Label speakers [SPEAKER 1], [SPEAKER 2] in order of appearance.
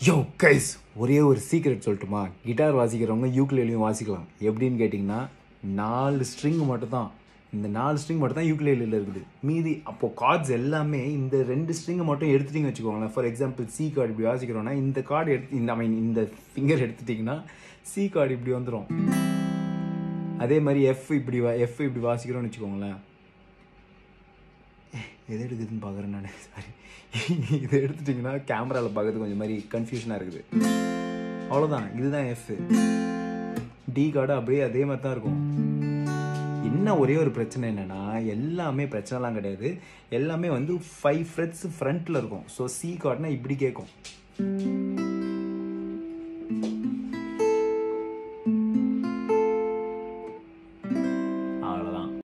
[SPEAKER 1] யோ guys ஒரே ஒரு secret சொல்லட்டுமா கிட்டார் வாசிக்கிறவங்க யூக்லேலையும் வாசிக்கலாம் எப்படின்னு கேட்டிங்கன்னா நாலு ஸ்ட்ரிங் மட்டும் தான் இந்த நாலு ஸ்ட்ரிங் மட்டும் தான் யூக்லேலியில் இருக்குது மீதி அப்போ கார்ட்ஸ் எல்லாமே இந்த ரெண்டு ஸ்ட்ரிங்கை மட்டும் எடுத்துட்டீங்க வச்சுக்கோங்களேன் ஃபார் எக்ஸாம்பிள் சி கார்டு இப்படி வாசிக்கிறோன்னா இந்த கார்டு எடுத்து இந்த ஐ மீன் இந்த ஃபிங்கர் எடுத்துட்டிங்கன்னா சி கார்டு இப்படி வந்துடும் அதே மாதிரி எஃப் இப்படி வா எஃப் இப்படி வாசிக்கிறோம்னு வச்சுக்கோங்களேன் எது எடுக்குதுன்னு பார்க்குறேன் நான் சாரி இதை எடுத்துட்டிங்கன்னா கேமராவில் பார்க்கறது கொஞ்சம் மாதிரி கன்ஃபியூஷனாக இருக்குது அவ்வளோதான் இதுதான் எஃப் டி கார்டு அப்படியே அதே மாதிரி தான் இருக்கும் என்ன ஒரே ஒரு பிரச்சனை என்னென்னா எல்லாமே பிரச்சனைலாம் கிடையாது எல்லாமே வந்து ஃபைவ் ஃப்ரெட்ஸ் ஃப்ரண்ட்டில் இருக்கும் ஸோ சி கார்டுனா இப்படி கேட்கும்